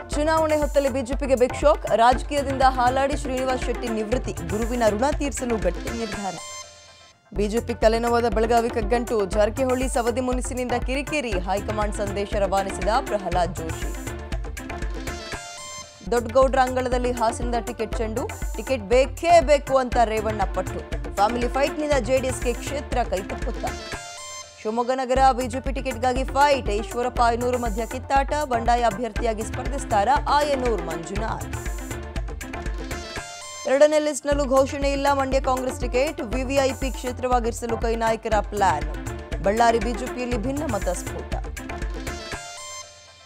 ಚುನಾವಣೆ ಹೊತ್ತಲ್ಲಿ ಬಿಜೆಪಿಗೆ ಬಿಗ್ ಶಾಕ್ ರಾಜಕೀಯದಿಂದ ಹಾಲಾಡಿ ಶ್ರೀನಿವಾಸ್ ಶೆಟ್ಟಿ ನಿವೃತ್ತಿ ಗುರುವಿನ ಋಣ ತೀರಿಸಲು ಗಟ್ಟಿ ನಿರ್ಧಾರ ಬಿಜೆಪಿ ತಲೆನೋವಾದ ಬೆಳಗಾವಿ ಕಗ್ಗಂಟು ಜಾರಕಿಹೊಳಿ ಸವದಿ ಮುನಿಸಿನಿಂದ ಕಿರಿಕಿರಿ ಹೈಕಮಾಂಡ್ ಸಂದೇಶ ರವಾನಿಸಿದ ಪ್ರಹ್ಲಾದ್ ಜೋಶಿ ದೊಡ್ಡಗೌಡ್ರ ಅಂಗಳದಲ್ಲಿ ಹಾಸನದ ಟಿಕೆಟ್ ಚೆಂಡು ಟಿಕೆಟ್ ಬೇಕೇ ಬೇಕು ಅಂತ ರೇವಣ್ಣ ಪಟ್ಟು ಫ್ಯಾಮಿಲಿ ಫೈಟ್ನಿಂದ ಜೆಡಿಎಸ್ಗೆ ಕ್ಷೇತ್ರ ಕೈತಪ್ಪುತ್ತ ಶಿವಮೊಗ್ಗ ನಗರ ಬಿಜೆಪಿ ಟಿಕೆಟ್ಗಾಗಿ ಫೈಟ್ ಈಶ್ವರಪ್ಪ ಆಯನೂರು ಮಧ್ಯ ಕಿತ್ತಾಟ ಬಂಡಾಯ ಅಭ್ಯರ್ಥಿಯಾಗಿ ಸ್ಪರ್ಧಿಸ್ತಾರ ಆಯನೂರು ಮಂಜುನಾಥ್ ಎರಡನೇ ಲಿಸ್ಟ್ನಲ್ಲೂ ಘೋಷಣೆ ಇಲ್ಲ ಮಂಡ್ಯ ಕಾಂಗ್ರೆಸ್ ಟಿಕೆಟ್ ವಿವಿಐಪಿ ಕ್ಷೇತ್ರವಾಗಿರಿಸಲು ಕೈ ನಾಯಕರ ಪ್ಲಾನ್ ಬಳ್ಳಾರಿ ಬಿಜೆಪಿಯಲ್ಲಿ ಭಿನ್ನಮತ ಸ್ಫೋಟ